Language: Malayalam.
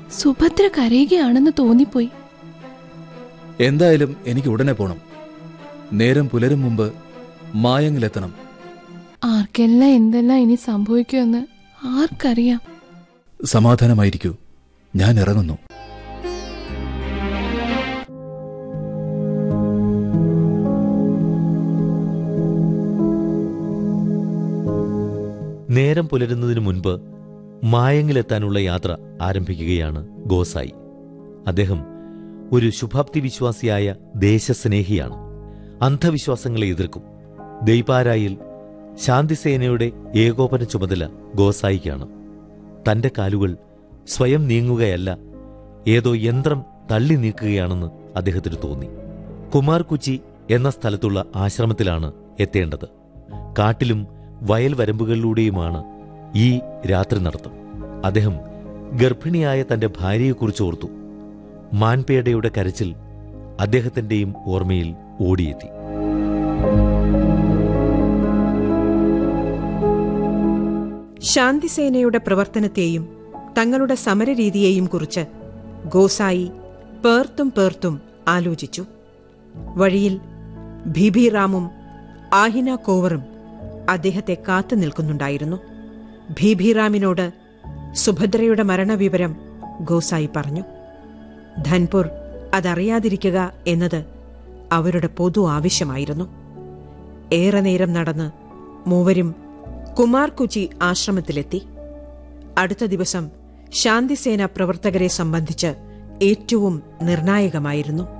സുഭദ്ര കരയുകയാണെന്ന് തോന്നിപ്പോയി എന്തായാലും എനിക്ക് ഉടനെ പോണം നേരം പുലരും മുമ്പ് മായങ്ങിലെത്തണം ആർക്കെല്ലാം എന്തെല്ലാം ഇനി സംഭവിക്കുമെന്ന് ആർക്കറിയാം സമാധാനമായിരിക്കൂ ഞാൻ ഇറങ്ങുന്നു നേരം പുലരുന്നതിനു മുൻപ് മായങ്ങിലെത്താനുള്ള യാത്ര ആരംഭിക്കുകയാണ് ഗോസായി അദ്ദേഹം ഒരു ശുഭാപ്തി വിശ്വാസിയായ ദേശസ്നേഹിയാണ് അന്ധവിശ്വാസങ്ങളെ എതിർക്കും ദൈപാരായിൽ ശാന്തിസേനയുടെ ഏകോപന ചുമതല ഗോസായിക്കാണ് തന്റെ കാലുകൾ സ്വയം നീങ്ങുകയല്ല ഏതോ യന്ത്രം തള്ളി നീക്കുകയാണെന്ന് അദ്ദേഹത്തിന് തോന്നി കുമാർ കുച്ചി എന്ന സ്ഥലത്തുള്ള ആശ്രമത്തിലാണ് എത്തേണ്ടത് കാട്ടിലും വയൽ വരമ്പുകളിലൂടെയുമാണ് ഈ രാത്രി നടത്തം അദ്ദേഹം ഗർഭിണിയായ തന്റെ ഭാര്യയെക്കുറിച്ച് ഓർത്തു മാൻപേടയുടെ കരച്ചിൽ അദ്ദേഹത്തിന്റെയും ഓർമ്മയിൽ ഓടിയെത്തി ശാന്തിസേനയുടെ പ്രവർത്തനത്തെയും തങ്ങളുടെ സമരരീതിയെയും കുറിച്ച് ഗോസായി പേർത്തും പേർത്തും ആലോചിച്ചു വഴിയിൽ ഭീഭീറാമും ആഹിന കോവറും അദ്ദേഹത്തെ കാത്തു നിൽക്കുന്നുണ്ടായിരുന്നു ഭീഭീറാമിനോട് സുഭദ്രയുടെ മരണവിവരം ഗോസായി പറഞ്ഞു ധൻപുർ അതറിയാതിരിക്കുക എന്നത് അവരുടെ പൊതു ആവശ്യമായിരുന്നു ഏറെ നേരം നടന്ന് മൂവരും കുമാർ കുച്ചി ആശ്രമത്തിലെത്തി അടുത്ത ദിവസം ശാന്തിസേന പ്രവർത്തകരെ സംബന്ധിച്ച് ഏറ്റവും നിർണായകമായിരുന്നു